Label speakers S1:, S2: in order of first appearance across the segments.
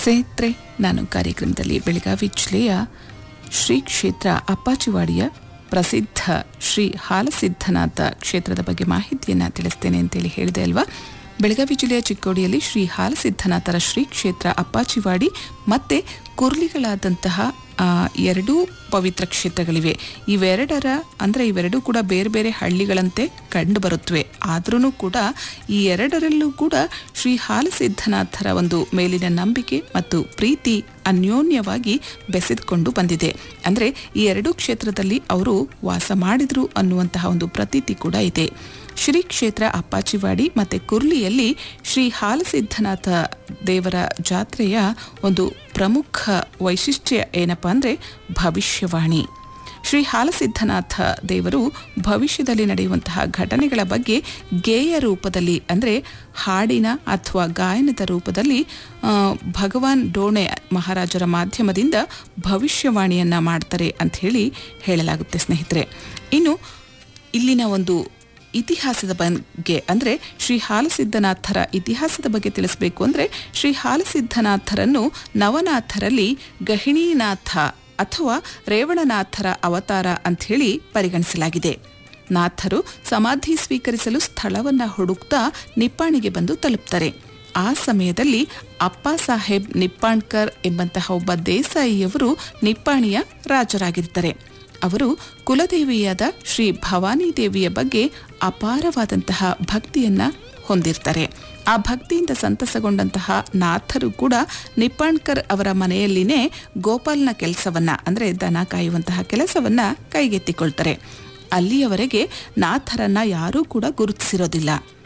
S1: ಸ್ನೇಹಿತರೆ ನಾನು ಕಾರ್ಯಕ್ರಮದಲ್ಲಿ ಬೆಳಗಾವಿ ಜಿಲ್ಲೆಯ ಶ್ರೀ ಕ್ಷೇತ್ರ ಅಪ್ಪಾಚಿವಾಡಿಯ ಪ್ರಸಿದ್ಧ ಶ್ರೀ ಹಾಲಸಿದ್ಧನಾಥ ಕ್ಷೇತ್ರದ ಬಗ್ಗೆ ಮಾಹಿತಿಯನ್ನು ತಿಳಿಸ್ತೇನೆ ಅಂತೇಳಿ ಹೇಳಿದೆ ಅಲ್ವಾ ಬೆಳಗಾವಿ ಜಿಲ್ಲೆಯ ಚಿಕ್ಕೋಡಿಯಲ್ಲಿ ಶ್ರೀ ಹಾಲಸಿದ್ಧನಾಥರ ಶ್ರೀ ಕ್ಷೇತ್ರ ಅಪ್ಪಾಚಿವಾಡಿ ಮತ್ತು ಕುರ್ಲಿಗಳಾದಂತಹ ಆ, ಎರಡೂ ಪವಿತ್ರ ಕ್ಷೇತ್ರಗಳಿವೆ ಇವೆರಡರ ಅಂದರೆ ಇವೆರಡೂ ಕೂಡ ಬೇರೆ ಬೇರೆ ಹಳ್ಳಿಗಳಂತೆ ಕಂಡು ಬರುತ್ತವೆ ಆದ್ರೂ ಕೂಡ ಈ ಎರಡರಲ್ಲೂ ಕೂಡ ಶ್ರೀ ಹಾಲಸಿದ್ಧನಾಥರ ಒಂದು ಮೇಲಿನ ನಂಬಿಕೆ ಮತ್ತು ಪ್ರೀತಿ ಅನ್ಯೋನ್ಯವಾಗಿ ಬೆಸೆದುಕೊಂಡು ಬಂದಿದೆ ಅಂದರೆ ಈ ಎರಡೂ ಕ್ಷೇತ್ರದಲ್ಲಿ ಅವರು ವಾಸ ಮಾಡಿದ್ರು ಅನ್ನುವಂತಹ ಒಂದು ಪ್ರತೀತಿ ಕೂಡ ಇದೆ ಶ್ರೀ ಕ್ಷೇತ್ರ ಅಪ್ಪಾಚಿವಾಡಿ ಮತ್ತು ಕುರ್ಲಿಯಲ್ಲಿ ಶ್ರೀ ಹಾಲಸಿದ್ಧನಾಥ ದೇವರ ಜಾತ್ರೆಯ ಒಂದು ಪ್ರಮುಖ ವೈಶಿಷ್ಟ್ಯ ಏನಪ್ಪ ಅಂದರೆ ಭವಿಷ್ಯವಾಣಿ ಶ್ರೀ ಹಾಲಸಿದ್ಧನಾಥ ದೇವರು ಭವಿಷ್ಯದಲ್ಲಿ ನಡೆಯುವಂತಹ ಘಟನೆಗಳ ಬಗ್ಗೆ ಗೇಯ ರೂಪದಲ್ಲಿ ಅಂದರೆ ಹಾಡಿನ ಅಥವಾ ಗಾಯನದ ರೂಪದಲ್ಲಿ ಆ, ಭಗವಾನ್ ಡೋಣೆ ಮಹಾರಾಜರ ಮಾಧ್ಯಮದಿಂದ ಭವಿಷ್ಯವಾಣಿಯನ್ನು ಮಾಡ್ತಾರೆ ಅಂತ ಹೇಳಿ ಹೇಳಲಾಗುತ್ತೆ ಸ್ನೇಹಿತರೆ ಇನ್ನು ಇಲ್ಲಿನ ಒಂದು ಇತಿಹಾಸದ ಬಗ್ಗೆ ಅಂದರೆ ಶ್ರೀ ಹಾಲಸಿದ್ಧನಾಥರ ಇತಿಹಾಸದ ಬಗ್ಗೆ ತಿಳಿಸಬೇಕು ಅಂದರೆ ಶ್ರೀ ಹಾಲಸಿದ್ಧನಾಥರನ್ನು ನವನಾಥರಲ್ಲಿ ಗಹಿಣೀನಾಥ ಅಥವಾ ರೇವಣನಾಥರ ಅವತಾರ ಅಂಥೇಳಿ ಪರಿಗಣಿಸಲಾಗಿದೆ ನಾಥರು ಸಮಾಧಿ ಸ್ವೀಕರಿಸಲು ಸ್ಥಳವನ್ನು ಹುಡುಕ್ತಾ ನಿಪ್ಪಾಣಿಗೆ ಬಂದು ತಲುಪ್ತಾರೆ ಆ ಸಮಯದಲ್ಲಿ ಅಪ್ಪ ಸಾಹೇಬ್ ನಿಪ್ಪಾಣ್ಕರ್ ಎಂಬಂತಹ ಒಬ್ಬ ದೇಸಾಯಿಯವರು ನಿಪ್ಪಾಣಿಯ ರಾಜರಾಗಿರ್ತಾರೆ ಅವರು ಕುಲದೇವಿಯಾದ ಶ್ರೀ ಭವಾನಿ ದೇವಿಯ ಬಗ್ಗೆ ಅಪಾರವಾದಂತಹ ಭಕ್ತಿಯನ್ನ ಹೊಂದಿರ್ತಾರೆ ಆ ಭಕ್ತಿಯಿಂದ ಸಂತಸಗೊಂಡಂತಹ ನಾಥರು ಕೂಡ ನಿಪ್ಪಾಣ್ಕರ್ ಅವರ ಮನೆಯಲ್ಲಿನೇ ಗೋಪಾಲ್ನ ಕೆಲಸವನ್ನ ಅಂದರೆ ದನ ಕಾಯುವಂತಹ ಕೆಲಸವನ್ನ ಕೈಗೆತ್ತಿಕೊಳ್ತಾರೆ ಅಲ್ಲಿಯವರೆಗೆ ನಾಥರನ್ನ ಯಾರೂ ಕೂಡ ಗುರುತಿಸಿರೋದಿಲ್ಲ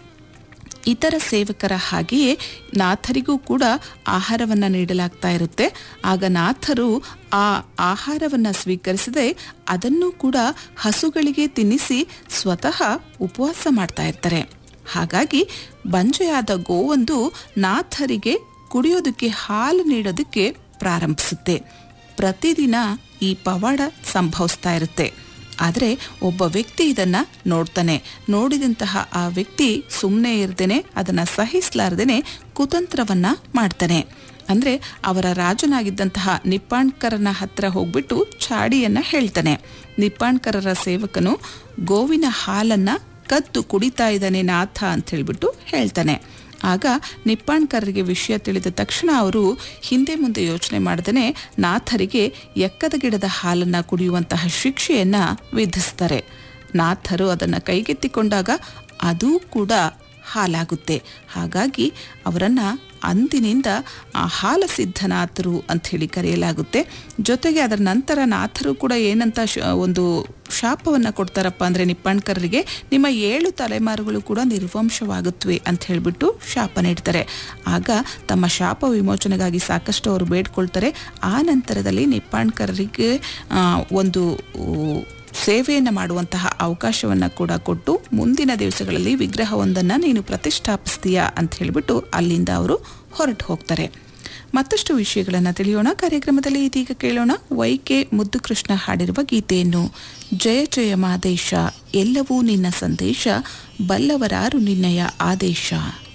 S1: ಇತರ ಸೇವಕರ ಹಾಗೆಯೇ ನಾಥರಿಗೂ ಕೂಡ ಆಹಾರವನ್ನು ನೀಡಲಾಗ್ತಾ ಇರುತ್ತೆ ಆಗ ನಾಥರು ಆ ಆಹಾರವನ್ನು ಸ್ವೀಕರಿಸದೆ ಅದನ್ನು ಕೂಡ ಹಸುಗಳಿಗೆ ತಿನ್ನಿಸಿ ಸ್ವತಃ ಉಪವಾಸ ಮಾಡ್ತಾ ಇರ್ತಾರೆ ಹಾಗಾಗಿ ಬಂಜೆಯಾದ ಗೋವೊಂದು ನಾಥರಿಗೆ ಕುಡಿಯೋದಕ್ಕೆ ಹಾಲು ನೀಡೋದಕ್ಕೆ ಪ್ರಾರಂಭಿಸುತ್ತೆ ಪ್ರತಿದಿನ ಈ ಪವಾಡ ಸಂಭವಿಸ್ತಾ ಇರುತ್ತೆ ಆದರೆ ಒಬ್ಬ ವ್ಯಕ್ತಿ ಇದನ್ನ ನೋಡ್ತಾನೆ ನೋಡಿದಂತಹ ಆ ವ್ಯಕ್ತಿ ಸುಮ್ಮನೆ ಇರ್ದೇನೆ ಅದನ್ನ ಸಹಿಸಲಾರ್ದೇನೆ ಕುತಂತ್ರವನ್ನ ಮಾಡ್ತಾನೆ ಅಂದ್ರೆ ಅವರ ರಾಜನಾಗಿದ್ದಂತಹ ನಿಪ್ಪಾಣ್ಕರನ ಹತ್ರ ಹೋಗ್ಬಿಟ್ಟು ಚಾಡಿಯನ್ನ ಹೇಳ್ತಾನೆ ನಿಪ್ಪಾಣ್ಕರರ ಸೇವಕನು ಗೋವಿನ ಹಾಲನ್ನ ಕದ್ದು ಕುಡಿತಾ ಇದ್ದಾನೆ ನಾಥ ಅಂತ ಹೇಳ್ಬಿಟ್ಟು ಹೇಳ್ತಾನೆ ಆಗ ನಿಪ್ಪಾಣ್ಕರರಿಗೆ ವಿಷಯ ತಿಳಿದ ತಕ್ಷಣ ಅವರು ಹಿಂದೆ ಮುಂದೆ ಯೋಚನೆ ಮಾಡದೇ ನಾಥರಿಗೆ ಎಕ್ಕದ ಗಿಡದ ಹಾಲನ್ನು ಕುಡಿಯುವಂತಹ ಶಿಕ್ಷೆಯನ್ನ ವಿಧಿಸ್ತಾರೆ ನಾಥರು ಅದನ್ನು ಕೈಗೆತ್ತಿಕೊಂಡಾಗ ಅದೂ ಕೂಡ ಹಾಲಾಗುತ್ತೆ ಹಾಗಾಗಿ ಅವರನ್ನ ಅಂದಿನಿಂದ ಆ ಹಾಲಸಿದ್ಧನಾಥರು ಅಂಥೇಳಿ ಕರೆಯಲಾಗುತ್ತೆ ಜೊತೆಗೆ ಅದರ ನಂತರ ನಾಥರು ಕೂಡ ಏನಂತ ಶ- ಒಂದು ಶಾಪವನ್ನು ಕೊಡ್ತಾರಪ್ಪ ಅಂದರೆ ನಿಪ್ಪಾಣ್ಕರರಿಗೆ ನಿಮ್ಮ ಏಳು ತಲೆಮಾರುಗಳು ಕೂಡ ನಿರ್ವಂಶವಾಗುತ್ತವೆ ಅಂತ ಹೇಳಿಬಿಟ್ಟು ಶಾಪ ನೀಡ್ತಾರೆ ಆಗ ತಮ್ಮ ಶಾಪ ವಿಮೋಚನೆಗಾಗಿ ಸಾಕಷ್ಟು ಅವರು ಬೇಡ್ಕೊಳ್ತಾರೆ ಆ ನಂತರದಲ್ಲಿ ನಿಪ್ಪಾಣ್ಕರರಿಗೆ ಆ, ಒಂದು ಊ, ಸೇವೆಯನ್ನು ಮಾಡುವಂತಹ ಅವಕಾಶವನ್ನು ಕೂಡ ಕೊಟ್ಟು ಮುಂದಿನ ದಿವಸಗಳಲ್ಲಿ ವಿಗ್ರಹವೊಂದನ್ನು ನೀನು ಪ್ರತಿಷ್ಠಾಪಿಸ್ತೀಯಾ ಅಂತ ಹೇಳಿಬಿಟ್ಟು ಅಲ್ಲಿಂದ ಅವರು ಹೊರಟು ಹೋಗ್ತಾರೆ ಮತ್ತಷ್ಟು ವಿಷಯಗಳನ್ನು ತಿಳಿಯೋಣ ಕಾರ್ಯಕ್ರಮದಲ್ಲಿ ಇದೀಗ ಕೇಳೋಣ ವೈಕೆ ಮುದ್ದು ಕೃಷ್ಣ ಹಾಡಿರುವ ಗೀತೆಯನ್ನು ಜಯ ಜಯ ಮಾದೇಶ ಎಲ್ಲವೂ ನಿನ್ನ ಸಂದೇಶ ಬಲ್ಲವರಾರು ನಿನ್ನಯ ಆದೇಶ